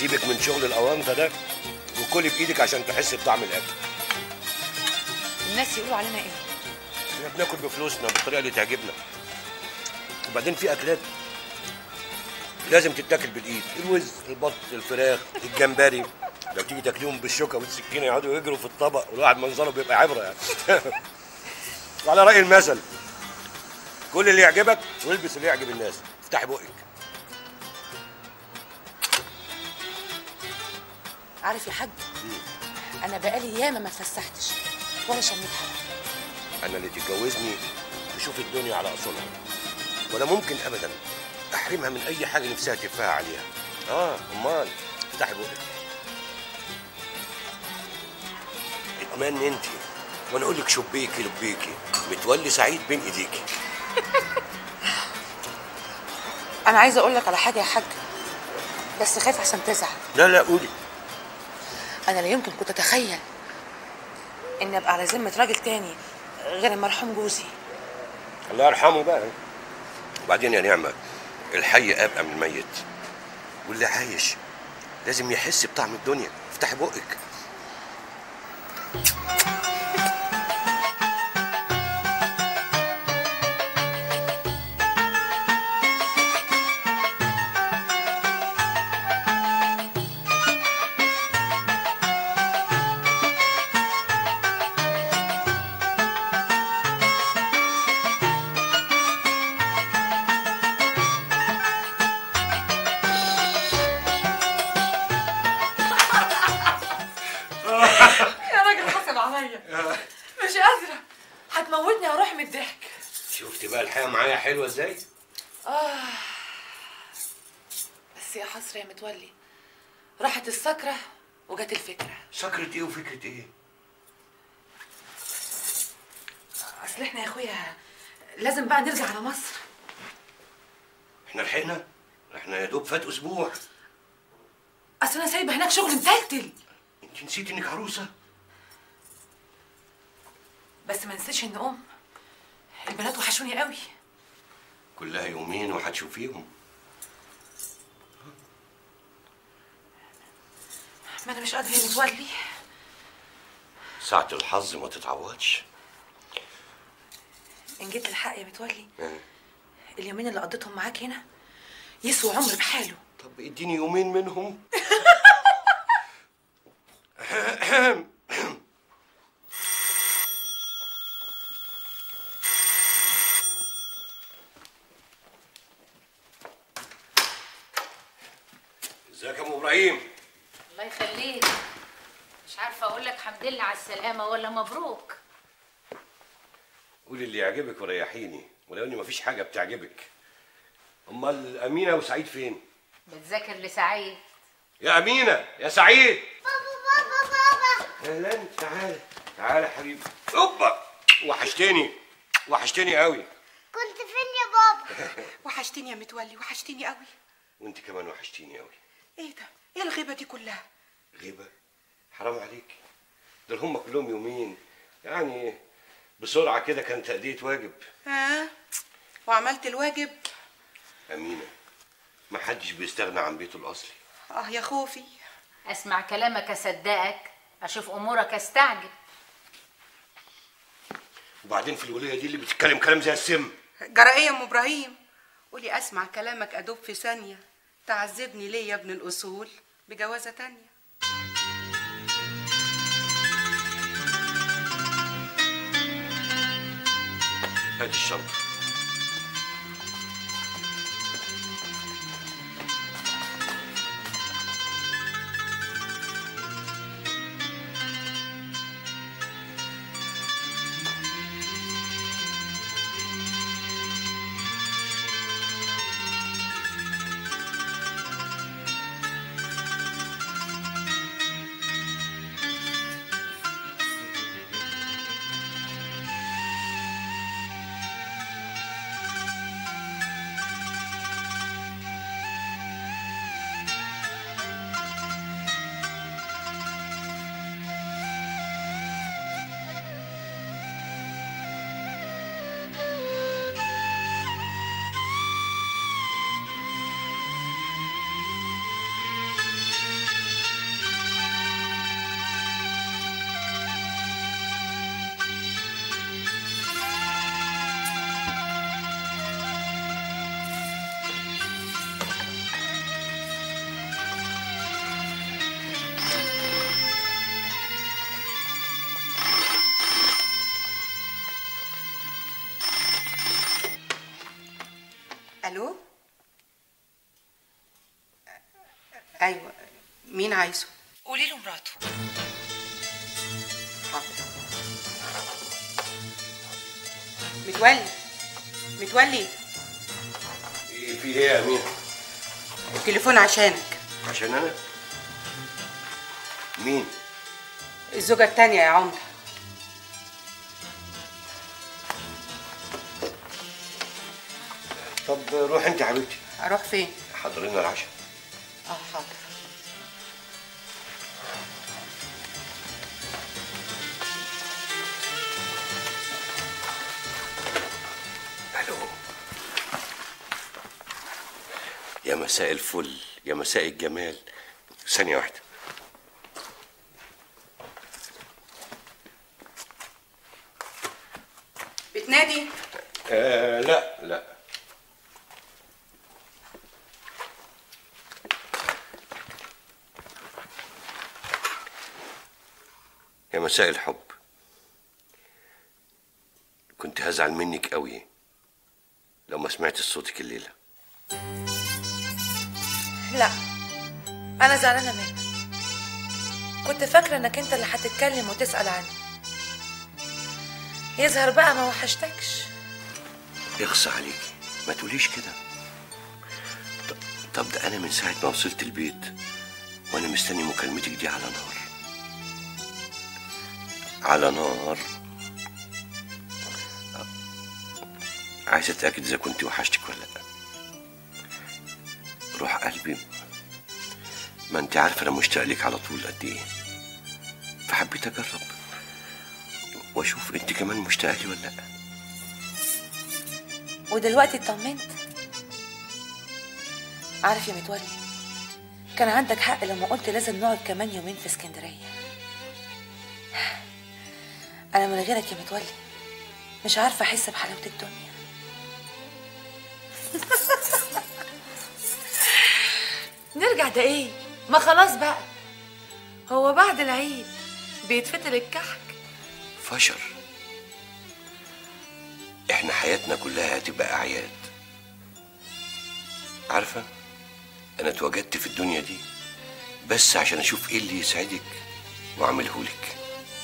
سيبك من شغل الاونطه ده وكلي بايدك عشان تحس بطعم الاكل الناس يقولوا علينا ايه احنا بناكل بفلوسنا بالطريقه اللي تعجبنا وبعدين في اكلات لازم تتاكل بالايد الوز البط الفراخ الجمبري لو تيجي تاكليهم بالشوكه والسكينه يقعدوا يجروا في الطبق والواحد منظره بيبقى عبره يعني وعلى راي المثل كل اللي يعجبك والبس اللي يعجب الناس افتحي بقك عارف يا حاج انا بقالي ياما ما اتفسحتش ولا شميت هوا انا اللي تتجوزني تشوف الدنيا على اصولها ولا ممكن ابدا احرمها من اي حاجه نفسها تفاها عليها اه امال افتحي بقك اتمنى انت وانا اقول لك شبيكي لبيكي متولي سعيد بين ايديكي انا عايزه اقول لك على حاجه يا حاج بس خايف عشان تزعل لا لا قولي انا لا يمكن كنت اتخيل اني ابقى على ذمه راجل تاني غير المرحوم جوزي الله يرحمه بقى وبعدين يا نعمه الحي ابقى من الميت واللي عايش لازم يحس بطعم الدنيا افتحي بقك يا راجل حسب عليا مش قادره هتموتني هروح من الضحك شفت بقى الحياه معايا حلوه ازاي بس يا حسره يا متولي راحت السكره وجت الفكره سكرة ايه وفكرة ايه اصل احنا يا اخويا لازم بقى نرجع على مصر احنا لحقنا احنا يا دوب فات اسبوع اصل انا سايبه هناك شغل متلتل انت نسيتي انك عروسه بس ما نسيتش ان ام البنات وحشوني قوي كلها يومين وهتشوفيهم ما انا مش قادره يا متولي ساعة الحظ ما تتعوضش ان جيت الحق يا متولي اه. اليومين اللي قضيتهم معاك هنا يسوى عمر بحاله طب اديني يومين منهم ازيك يا ام ابراهيم الله يخليك مش عارفه اقول لك حمد لله على السلامه ولا مبروك قولي اللي يعجبك وريحيني ولو اني مفيش حاجه بتعجبك امال امينه وسعيد فين بتذاكر لسعيد يا امينه يا سعيد بابا بابا بابا اهلا تعالى تعالى يا حبيبي اوبا وحشتني وحشتني قوي كنت فين يا بابا وحشتني يا متولي وحشتني قوي وانت كمان وحشتيني قوي ايه ده ايه الغيبه دي كلها غيبه حرام عليك دول هم كلهم يومين يعني بسرعه كده كان تأدية واجب ها وعملت الواجب امينه ما حدش بيستغنى عن بيته الاصلي اه يا خوفي اسمع كلامك اصدقك اشوف امورك استعجب وبعدين في الوليه دي اللي بتتكلم كلام زي السم جرى ايه يا ام ابراهيم قولي اسمع كلامك ادوب في ثانيه تعذبني ليه يا ابن الاصول بجوازه تانية هات الشنطه الو ايوه مين عايزه قولي له مراته حاضر متولي متولي ايه في ايه يا امينه التليفون عشانك عشان انا مين الزوجة التانية يا عمر طب روح انت يا حبيبتي اروح فين حضر لنا العشاء اه حاضر الو يا مساء الفل يا مساء الجمال ثانية واحدة بتنادي آه لا لا يا مساء الحب كنت هزعل منك قوي لو ما سمعت صوتك الليله لا انا زعلانه منك كنت فاكره انك انت اللي هتتكلم وتسال عني يظهر بقى ما وحشتكش يخص عليكي ما تقوليش كده ط- طب ده انا من ساعه ما وصلت البيت وانا مستني مكالمتك دي على نار على نار عايز اتاكد اذا كنت وحشتك ولا لا روح قلبي ما انت عارفه انا مشتاق لك على طول قد ايه فحبيت اجرب واشوف انت كمان مشتاقه لي ولا لا ودلوقتي اطمنت عارف يا متولي كان عندك حق لما قلت لازم نقعد كمان يومين في اسكندريه انا من غيرك يا متولي مش عارفه احس بحلاوه الدنيا نرجع ده ايه ما خلاص بقى هو بعد العيد بيتفتل الكحك فشر احنا حياتنا كلها هتبقى اعياد عارفه انا اتوجدت في الدنيا دي بس عشان اشوف ايه اللي يسعدك واعمله لك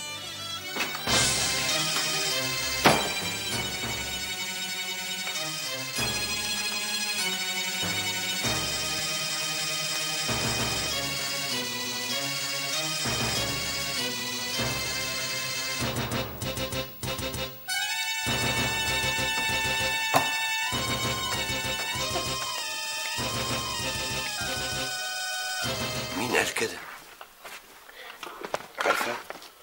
مين قال كده عارفه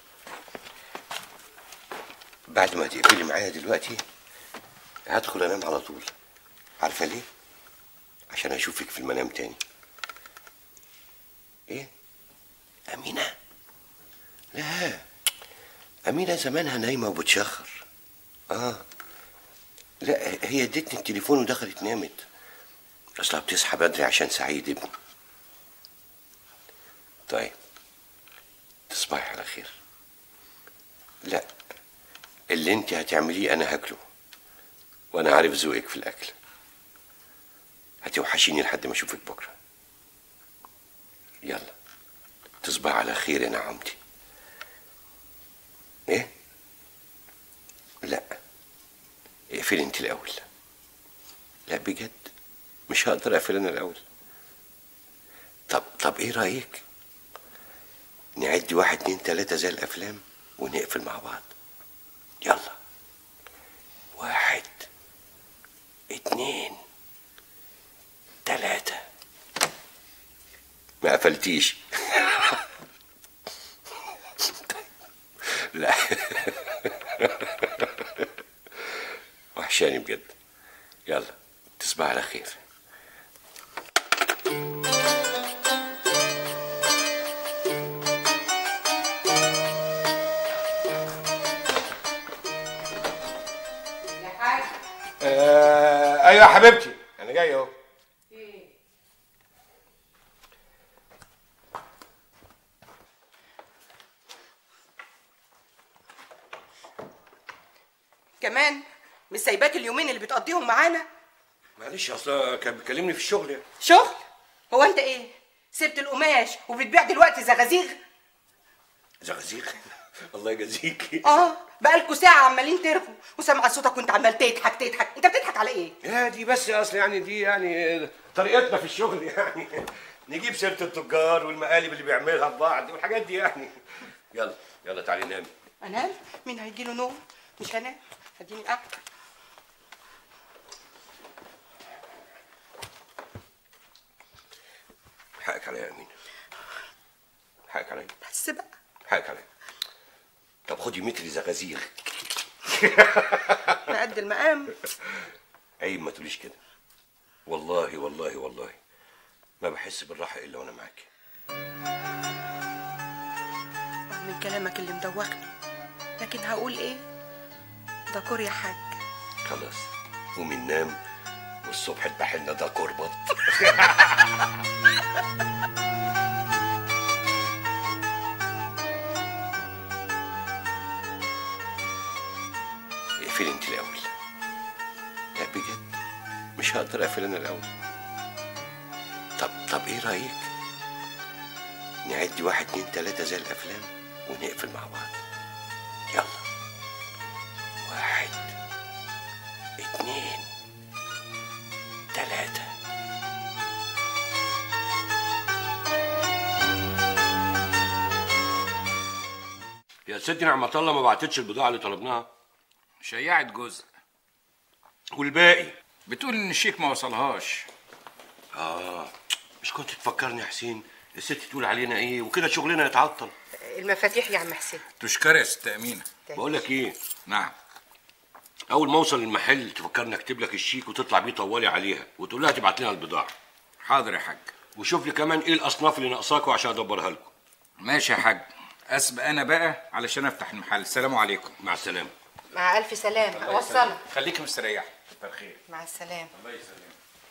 بعد ما تقفلي معايا دلوقتي هدخل انام على طول عارفه ليه عشان اشوفك في المنام تاني ايه امينه لا امينه زمانها نايمه وبتشخر اه لا هي ادتني التليفون ودخلت نامت اصلها بتصحى بدري عشان سعيد ابني طيب تصبحي على خير لا اللي انت هتعمليه انا هاكله وانا عارف ذوقك في الاكل هتوحشيني لحد ما اشوفك بكره يلا تصبح على خير يا نعمتي ايه لا اقفلي انت الاول لا بجد مش هقدر اقفل انا الاول طب طب ايه رايك نعد واحد اتنين تلاتة زي الأفلام ونقفل مع بعض يلا واحد اتنين تلاتة ما قفلتيش لا وحشاني بجد يلا تصبح على خير يا حاج آه ايوه يا حبيبتي انا جاي اهو كمان مش سايباك اليومين اللي بتقضيهم معانا معلش اصل كان بيكلمني في الشغل يعني شغل هو انت ايه سبت القماش وبتبيع دلوقتي زغازيغ زغزيغ الله يجازيك اه بقالكوا ساعه عمالين ترغوا وسامعه صوتك وانت عمال تضحك تضحك انت بتضحك على ايه يا دي بس اصل يعني دي يعني طريقتنا في الشغل يعني نجيب سيره التجار والمقالب اللي بيعملها ببعض والحاجات دي يعني يلا يلا تعالي نامي انام مين هيجي له نوم مش هنام اديني قاعده حقك عليا يا امينه حقك عليا بس بقى حقك عليا طب خدي متر زغازيغ بقد المقام عيب ما تقوليش كده والله والله والله ما بحس بالراحه الا وانا معاكي من كلامك اللي مدوخني لكن هقول ايه ده كور يا حاج خلاص قومي ننام والصبح اذبح لنا ده كربط اقفلي انت الاول لا بجد مش هقدر اقفل انا الاول طب طب ايه رايك نعدي واحد اتنين تلاته زي الافلام ونقفل مع بعض يلا واحد اتنين تلاتة يا ست نعمة الله ما بعتتش البضاعة اللي طلبناها شيعت جزء والباقي بتقول ان الشيك ما وصلهاش اه مش كنت تفكرني يا حسين الست تقول علينا ايه وكده شغلنا يتعطل المفاتيح يا عم حسين تشكر يا ست امينه بقول لك ايه نعم اول ما اوصل المحل تفكرني اكتب لك الشيك وتطلع بيه طوالي عليها وتقول لها تبعت لنا البضاعة حاضر يا حاج وشوف لي كمان ايه الاصناف اللي ناقصاكوا عشان ادبرها لكم ماشي يا حاج اسبق انا بقى علشان افتح المحل السلام عليكم مع السلامة مع الف سلامه اوصلك خليك مستريح كتر خير مع السلامه الله يسلمك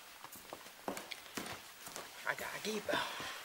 حاجه عجيبه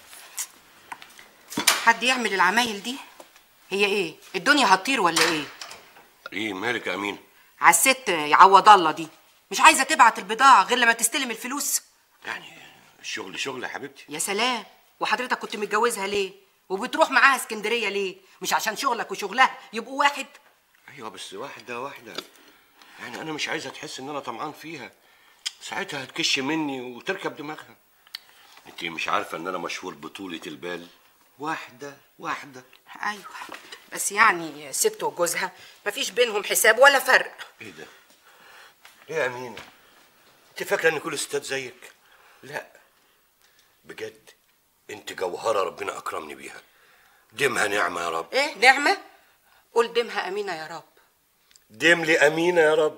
حد يعمل العمايل دي هي ايه الدنيا هتطير ولا ايه ايه مالك يا امين على الست يعوض الله دي مش عايزه تبعت البضاعه غير لما تستلم الفلوس يعني الشغل شغل يا حبيبتي يا سلام وحضرتك كنت متجوزها ليه وبتروح معاها اسكندريه ليه مش عشان شغلك وشغلها يبقوا واحد ايوه بس واحده واحده يعني انا مش عايزها تحس ان انا طمعان فيها ساعتها هتكش مني وتركب دماغها انت مش عارفه ان انا مشهور بطولة البال واحده واحده ايوه بس يعني ست وجوزها مفيش بينهم حساب ولا فرق ايه ده ايه يا امينه انت فاكره ان كل الستات زيك لا بجد انت جوهره ربنا اكرمني بيها دمها نعمه يا رب ايه نعمه قول دمها امينه يا رب دم لي امينه يا رب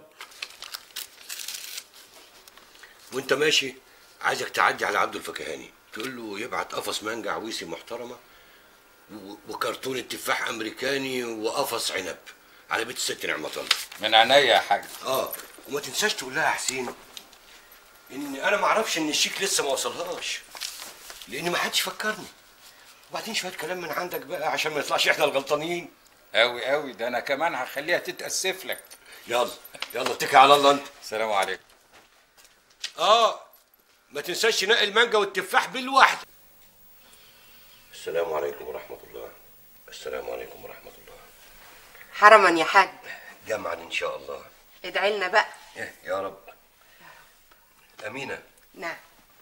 وانت ماشي عايزك تعدي على عبد الفكهاني تقول له يبعت قفص مانجا عويسي محترمه و- وكرتون تفاح امريكاني وقفص عنب على بيت الست نعمه الله من عينيا يا حاج اه وما تنساش تقول لها يا حسين ان انا ما اعرفش ان الشيك لسه ما وصلهاش لان ما حدش فكرني وبعدين شويه كلام من عندك بقى عشان ما يطلعش احنا الغلطانين قوي قوي ده انا كمان هخليها تتاسف لك يلا يلا اتكل على الله انت السلام عليكم اه ما تنساش تنقي المانجا والتفاح بالواحد السلام عليكم ورحمه الله السلام عليكم ورحمه الله حرما يا حاج جمعا ان شاء الله ادعي لنا بقى إيه، يا رب امينه نعم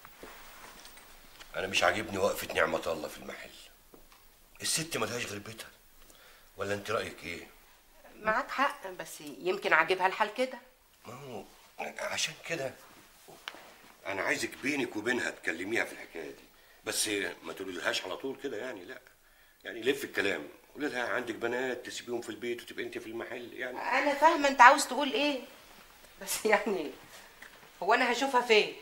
انا مش عاجبني وقفه نعمه الله في المحل الست ملهاش غير بيتها ولا انت رايك ايه معاك حق بس يمكن عاجبها الحال كده ما هو عشان كده انا عايزك بينك وبينها تكلميها في الحكايه دي بس ما تقوليلهاش على طول كده يعني لا يعني لف الكلام قولي لها عندك بنات تسيبيهم في البيت وتبقى انت في المحل يعني انا فاهمه انت عاوز تقول ايه بس يعني هو انا هشوفها فين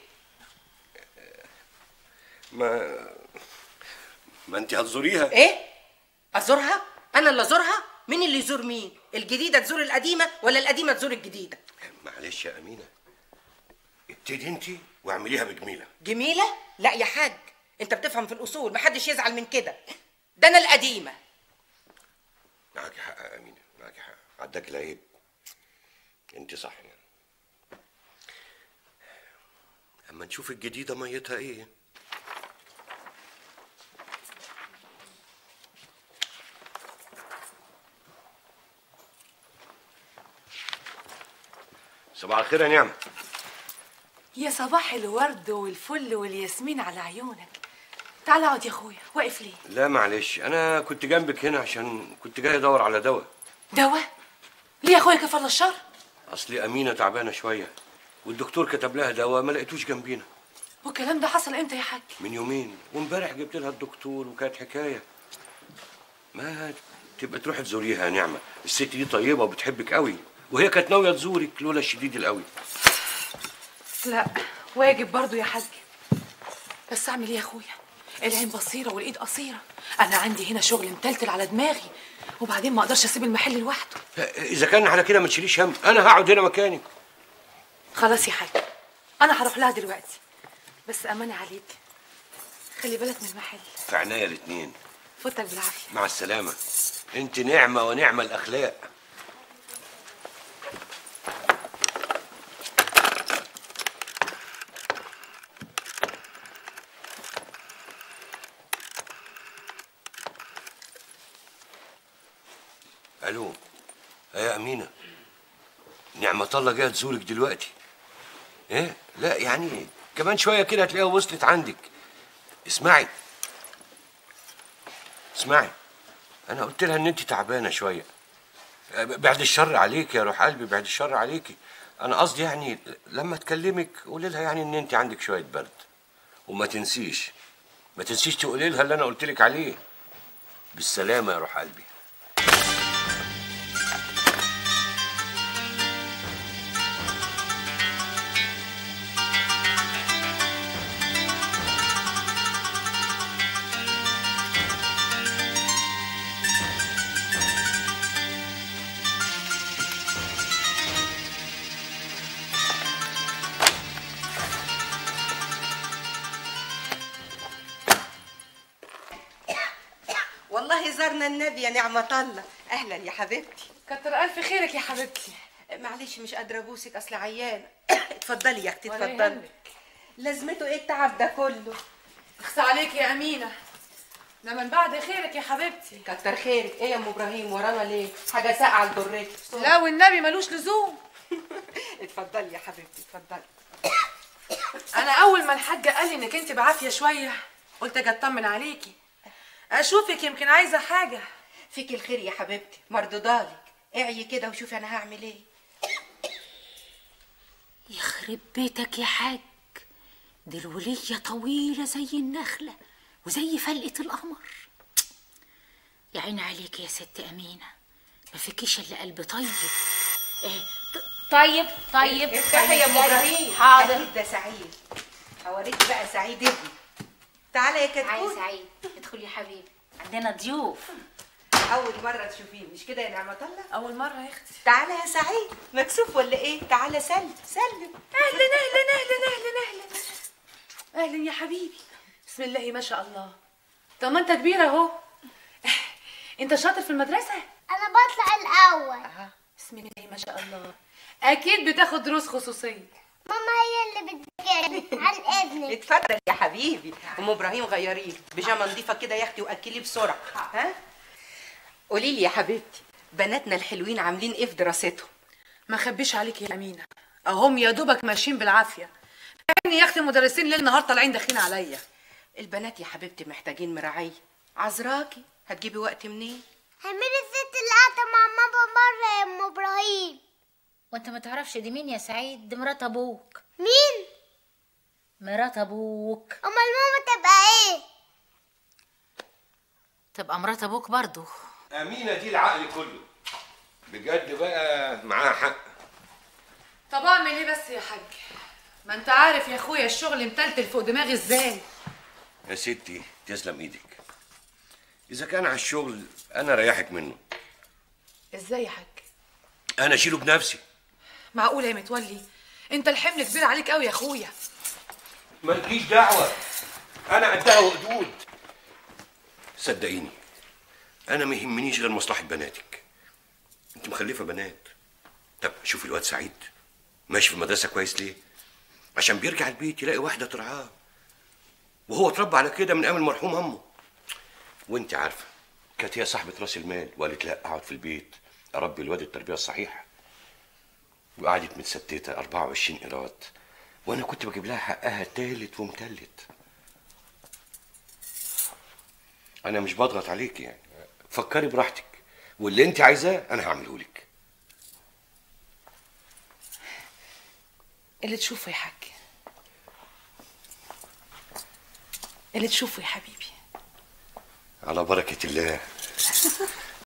ما ما انت هتزوريها ايه ازورها انا اللي ازورها مين اللي يزور مين الجديده تزور القديمه ولا القديمه تزور الجديده معلش يا امينه ابتدي انت واعمليها بجميله جميله لا يا حاج انت بتفهم في الاصول محدش يزعل من كده ده انا القديمه معاكي حق يا امينه معاكي حق عداك العيب انت صح يعني اما نشوف الجديده ميتها ايه صباح الخير يا نعمه يا صباح الورد والفل والياسمين على عيونك تعال اقعد يا اخويا واقف ليه لا معلش انا كنت جنبك هنا عشان كنت جاي ادور على دواء دواء ليه يا اخويا كفر الشر اصلي امينه تعبانه شويه والدكتور كتب لها دواء ما لقيتوش جنبينا والكلام ده حصل امتى يا حاج من يومين وامبارح جبت لها الدكتور وكانت حكايه ما تبقى تروح تزوريها يا نعمه الست دي طيبه وبتحبك قوي وهي كانت ناويه تزورك لولا الشديد القوي لا واجب برضو يا حاج بس اعمل ايه يا اخويا العين بصيره والايد قصيره انا عندي هنا شغل متلتل على دماغي وبعدين ما اقدرش اسيب المحل لوحده اذا كان على كده ما تشيليش هم انا هقعد هنا مكانك خلاص يا حاج انا هروح لها دلوقتي بس امانه عليك خلي بالك من المحل في عناية الاتنين فوتك بالعافيه مع السلامه انت نعمه ونعمه الاخلاق الو يا امينه نعمه الله جايه تزورك دلوقتي ايه لا يعني كمان شويه كده هتلاقيها وصلت عندك اسمعي اسمعي انا قلت لها ان انت تعبانه شويه بعد الشر عليك يا روح قلبي بعد الشر عليكي انا قصدي يعني لما تكلمك قولي لها يعني ان انت عندك شويه برد وما تنسيش ما تنسيش تقولي لها اللي انا قلت لك عليه بالسلامه يا روح قلبي والله زارنا النبي يا نعمة الله أهلا يا حبيبتي كتر الف خيرك يا حبيبتي معلش مش قادرة أبوسك أصل عيانة اتفضلي يا أختي ولا اتفضلي يهمك. لازمته إيه التعب ده كله اخصى عليك يا امينه ده من بعد خيرك يا حبيبتي كتر خيرك إيه يا أم إبراهيم ورانا ليه حاجة ساقعة لضرتك لا والنبي ملوش لزوم اتفضلي يا حبيبتي اتفضلي انا اول ما الحاج قال لي انك انت بعافيه شويه قلت اجي اطمن عليكي اشوفك يمكن عايزه حاجه فيك الخير يا حبيبتي مردودالك اعي كده وشوفي أنا هعمل إيه يخرب بيتك يا حاج دي الولية طويلة زي النخلة وزي فلقة القمر يا عيني عليك يا ست أمينة ما فيكيش إلا قلب طيب إيه ط- طيب طيب افتحي يا أم طيب. إبراهيم حاضر أكيد ده سعيد هوريكي بقى سعيد ابني تعالى يا عايز كتكوت سعيد ادخل يا حبيبي عندنا ضيوف أول مرة تشوفيه مش كده يا نعمة الله اول مره يا اختي تعالى يا سعيد مكسوف ولا ايه تعالى سلم سلم اهلا اهلا اهلا اهلا اهلا اهلا يا حبيبي بسم الله ما شاء الله طب ما انت كبير اهو انت شاطر في المدرسه انا بطلع الاول بسم الله ما شاء الله اكيد بتاخد دروس خصوصيه ماما هي اللي بتذاكر عن ابنك اتفضل يا حبيبي ام ابراهيم غيريه بيجامه نظيفه كده يا اختي واكليه بسرعه ها قولي لي يا حبيبتي بناتنا الحلوين عاملين ايه في دراستهم ما خبيش عليك يا امينه اهم يا دوبك ماشيين بالعافيه يعني يا اختي المدرسين ليل نهار طالعين داخلين عليا البنات يا حبيبتي محتاجين مراعيه عذراكي هتجيبي وقت منين همين الست اللي قاعده مع ماما بره يا ام ابراهيم وانت ما تعرفش دي مين يا سعيد دي مرات ابوك مين مرات ابوك امال ماما تبقى ايه تبقى مرات ابوك برضو امينه دي العقل كله بجد بقى معاها حق طب اعمل ايه بس يا حاج ما انت عارف يا اخويا الشغل متلتل فوق دماغي ازاي يا ستي تسلم ايدك اذا كان على الشغل انا ريحك منه ازاي يا حاج انا اشيله بنفسي معقوله يا متولي انت الحمل كبير عليك قوي يا اخويا مالكيش دعوه انا قدها وقدود صدقيني انا ما يهمنيش غير مصلحه بناتك انت مخلفه بنات طب شوفي الواد سعيد ماشي في المدرسه كويس ليه عشان بيرجع البيت يلاقي واحده ترعاه وهو اتربى على كده من ايام المرحوم امه وانت عارفه كانت هي صاحبه راس المال وقالت لا اقعد في البيت اربي الواد التربيه الصحيحه وقعدت متستته 24 قيراط وانا كنت بجيب لها حقها تالت ومتلت انا مش بضغط عليك يعني فكري براحتك واللي انت عايزاه انا هعمله لك اللي تشوفه يا حاج اللي تشوفه يا حبيبي على بركه الله